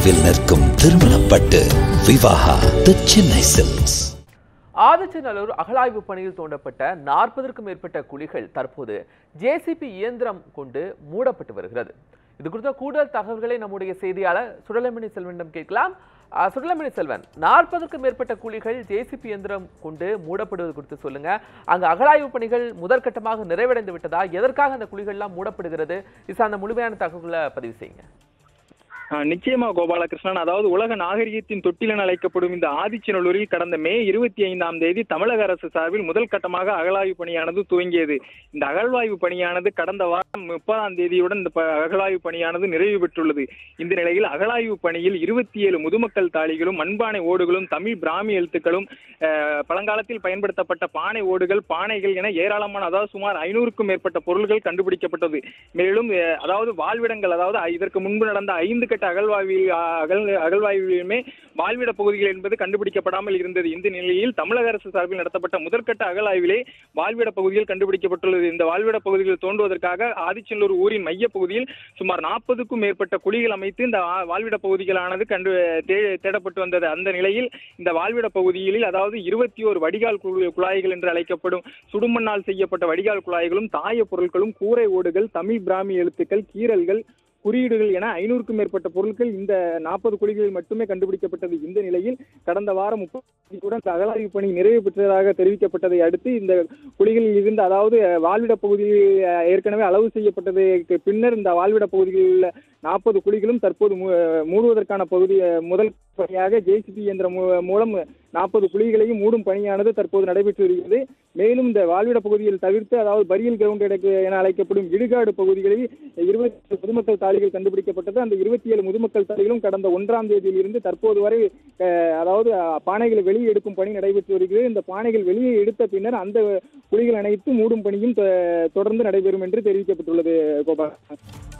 தெருவில் நிற்கும் திருமணப்பட்டு விவாகா தி சென்னை சில்க்ஸ் ஆதிச்சநல்லூர் அகழாய்வு பணியில் தோண்டப்பட்ட நாற்பதற்கும் மேற்பட்ட குழிகள் தற்போது ஜேசிபி இயந்திரம் கொண்டு மூடப்பட்டு வருகிறது இது குறித்த கூடுதல் தகவல்களை நம்முடைய செய்தியாளர் சுடலமணி செல்வனிடம் கேட்கலாம் அஹ், சுடலமணி செல்வன் நாற்பதுக்கும் மேற்பட்ட குழிகள் ஜேசிபி இயந்திரம் கொண்டு மூடப்படுவது குறித்து சொல்லுங்க அங்க அகழாய்வு பணிகள் முதற்கட்டமாக நிறைவடைந்து விட்டதா எதற்காக அந்த குழிகள்லாம் மூடப்படுகிறது இது சார்ந்த முழுமையான தகவல்களை பதிவு செய்யுங்க ஆஹ் நிச்சயமா கோபாலகிருஷ்ணன் அதாவது உலக நாகரிகத்தின் தொட்டிலென அழைக்கப்படும் இந்த ஆதிச்சநல்லூரில் கடந்த மே இருபத்தி ஐந்தாம் தேதி தமிழக அரசு சார்பில் முதல் கட்டமாக அகழாய்வு பணியானது துவங்கியது இந்த அகழ்வாய்வு பணியானது கடந்த வாரம் முப்பதாம் தேதியுடன் இந்த ப- அகழாய்வு பணியானது நிறைவு பெற்றுள்ளது இந்த நிலையில் அகழாய்வு பணியில் இருபத்தி ஏழு முதுமக்கள் தாளிகளும் மண்பானை ஓடுகளும் தமிழ் பிராமி எழுத்துக்களும் ஆஹ் பழங்காலத்தில் பயன்படுத்தப்பட்ட பானை ஓடுகள் பானைகள் என ஏராளமான அதாவது சுமார் ஐநூறுக்கும் மேற்பட்ட பொருள்கள் கண்டுபிடிக்கப்பட்டது மேலும் அஹ், அதாவது வாழ்விடங்கள் அதாவது ஐ- இதற்கு முன்பு நடந்த ஐந்து கட்ட அகழ்வாய்வில் அகழ் அகழ்வாய்விலுமே வாழ்விட பகுதிகள் என்பது கண்டுபிடிக்கப்படாமல் இருந்தது இந்த நிலையில் தமிழக அரசு சார்பில் நடத்தப்பட்ட முதற்கட்ட அகழாய்விலே வாழ்விட பகுதிகள் கண்டுபிடிக்கப்பட்டுள்ளது இந்த வாழ்விட பகுதிகள் தோண்டுவதற்காக ஆதிச்சநல்லூர் ஊரின் மைய பகுதியில் சுமார் நாற்பதுக்கும் மேற்பட்ட குழிகள் அமைத்து இந்த ஆ- வாழ்விட பகுதிகளானது கண்டு தே- தேடப்பட்டு வந்தது அந்த நிலையில் இந்த வாழ்விட பகுதியில் அதாவது இருபத்தி ஒரு வடிகால் குழு- குழாய்கள் என்று அழைக்கப்படும் சுடுமண்ணால் செய்யப்பட்ட வடிகால் குழாய்களும் தாய பொருட்களும் கூரை ஓடுகள் தமிழ் பிராமி எழுத்துக்கள் கீறல்கள் குறியீடுகள் என ஐநூறுக்கும் மேற்பட்ட பொருட்கள் இந்த நாற்பது குழிகளில் மட்டுமே கண்டுபிடிக்கப்பட்டது இந்த நிலையில் கடந்த வாரம் முப்பதுடன் அகழாய்வு பணி நிறைவு பெற்றதாக தெரிவிக்கப்பட்டதை அடுத்து இந்த குழிகளில் இருந்து அதாவது அஹ், வாழ்விட பகுதியில் அஹ், ஏற்கனவே அளவு செய்யப்பட்டதுக்கு பின்னர் இந்த வாழ்விட பகுதியில் உள்ள நாற்பது குழிகளும் தற்போது மூ- மூடுவதற்கான பகுதி அஹ், முதல் பணியாக ஜேசிபி இயந்திரம் மூ- மூலம் நாற்பது குழிகளையும் மூடும் பணியானது தற்போது நடைபெற்று வருகிறது மேலும் இந்த வாழ்விட பகுதியில் தவிர்த்து அதாவது பரியல் கிரவுண்ட் என அழைக்கப்படும் இடுகாடு பகுதிகளில் இருபத்தி பொதுமக்கள் தாலிகள் கண்டுபிடிக்கப்பட்டது அந்த இருபத்தி ஏழு முதுமக்கள் தாலிகளும் கடந்த ஒன்றாம் தேதியில் இருந்து தற்போது வரை அஹ், அதாவது அஹ், பானைகளை வெளியே எடுக்கும் பணி நடைபெற்று வருகிறது இந்த பானைகள் வெளியே எடுத்த பின்னர் அந்த குழிகள் அனைத்து மூடும் பணியும் தொ- தொடர்ந்து நடைபெறும் என்று தெரிவிக்கப்பட்டுள்ளது கோபால்